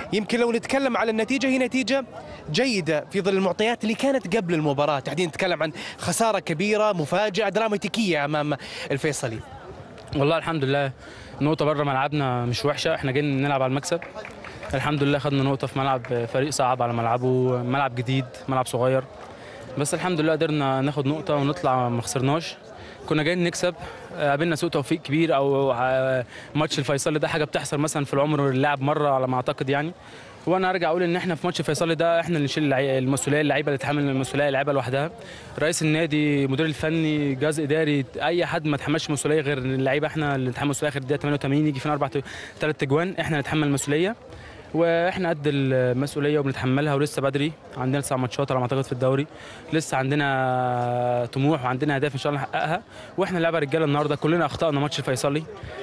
يمكن لو نتكلم على النتيجه هي نتيجه جيده في ظل المعطيات اللي كانت قبل المباراه تحديدا نتكلم عن خساره كبيره مفاجاه دراماتيكيه امام الفيصلي والله الحمد لله نقطة بره ملعبنا مش وحشة احنا جايين نلعب على المكسب الحمد لله خدنا نقطة في ملعب فريق صعب على ملعبه ملعب جديد ملعب صغير بس الحمد لله قدرنا ناخد نقطة ونطلع ما خسرناش كنا جايين نكسب قابلنا سوء توفيق كبير او ع- ماتش الفيصلي ده حاجة بتحصل مثلا في العمر اللاعب مرة على ما اعتقد يعني وانا ارجع اقول ان احنا في ماتش الفيصلي ده احنا اللي نشيل اللعي- المسؤوليه اللعيبه اللي تحمل المسؤوليه اللعيبه لوحدها رئيس النادي مدير الفني جهاز اداري اي حد ما تحملش مسؤوليه غير اللعيبه احنا اللي نتحمل مسؤوليه غير الدقيقه 88 يجي فينا اربع ثلاث اجوان احنا اللي نتحمل المسؤوليه واحنا قد المسؤوليه وبنتحملها ولسه بدري عندنا تسع ماتشات على ما اعتقد في الدوري لسه عندنا طموح وعندنا اهداف ان شاء الله نحققها واحنا لعبه رجاله النهارده كلنا اخطانا ماتش الفيصلي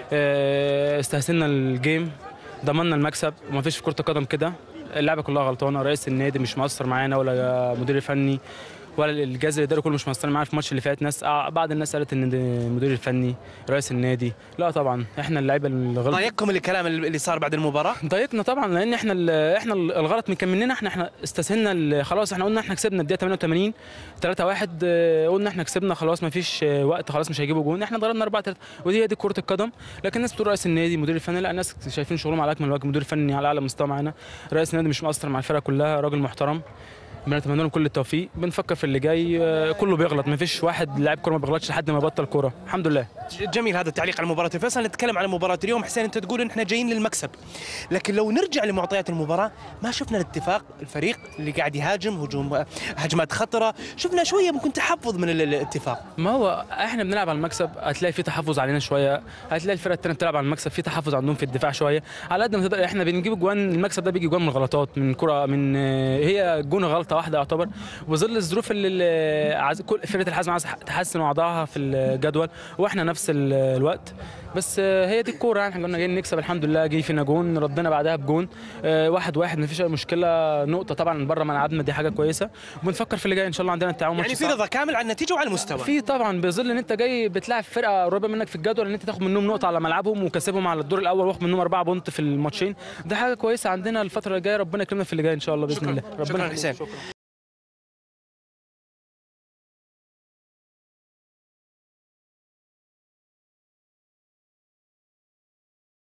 اه، استهسلنا الجيم ضمننا المكسب ومفيش في كره القدم كده اللعبه كلها غلطانه رئيس النادي مش مقصر معانا ولا مدير الفني ولا الجهاز الاداري كله مش مقصر معانا في الماتش اللي فات ناس آه، بعض الناس قالت ان ده المدير الفني رئيس النادي لا طبعا احنا اللعيبه اللي غلط ضايقكم الكلام اللي صار بعد المباراه ضايقنا طبعا لان احنا ال- احنا ال- الغلط من كان مننا احنا احنا استسهلنا ال- خلاص احنا قلنا احنا كسبنا الدقيقه 88 3 1 اه، قلنا احنا كسبنا خلاص ما فيش اه، وقت خلاص مش هيجيبوا جون احنا ضربنا 4 3 ودي هي دي كره القدم لكن الناس بتقول رئيس النادي مدير الفني لا الناس شايفين شغلهم على اكمل وجه مدير فني على اعلى مستوى معانا رئيس النادي مش مقصر مع الفرقه كلها راجل محترم بنتمنى لهم كل التوفيق بنفكر في اللي جاي اه، كله بيغلط ما فيش واحد لاعب كوره ما بيغلطش لحد ما يبطل كوره الحمد لله جميل هذا التعليق على مباراه الفيصل نتكلم عن مباراه اليوم حسين انت تقول ان احنا جايين للمكسب لكن لو نرجع لمعطيات المباراه ما شفنا الاتفاق الفريق اللي قاعد يهاجم هجوم هجمات خطره شفنا شويه ممكن تحفظ من ال- الاتفاق ما هو احنا بنلعب على المكسب هتلاقي في تحفظ علينا شويه هتلاقي الفرقه الثانيه بتلعب على المكسب في تحفظ عندهم في الدفاع شويه على قد ما تقدر احنا بنجيب جوان المكسب ده بيجي جوان من غلطات من كره من آه، هي جون غلطه واحده يعتبر وظل الظروف اللي اللي عايز كل فرقه الحزم عايزه تحسن وضعها في الجدول واحنا نفس ال- الوقت بس آه، هي دي الكوره يعني احنا كنا جايين نكسب الحمد لله جه فينا جون ردنا بعدها بجون آه، واحد واحد مفيش اي مشكله نقطه طبعا بره ملعبنا دي حاجه كويسه وبنفكر في اللي جاي ان شاء الله عندنا التعاون يعني ماتش في صعب. رضا كامل على النتيجه وعلى المستوى في طبعا بظل ان انت جاي بتلاعب فرقه قريبه منك في الجدول ان انت تاخد منهم نقطه على ملعبهم وكسبهم على الدور الاول واخد منهم اربعه بونت في الماتشين ده حاجه كويسه عندنا الفتره الجايه ربنا يكرمنا في اللي جاي ان شاء الله باذن شكراً. الله شكراً ربنا حسين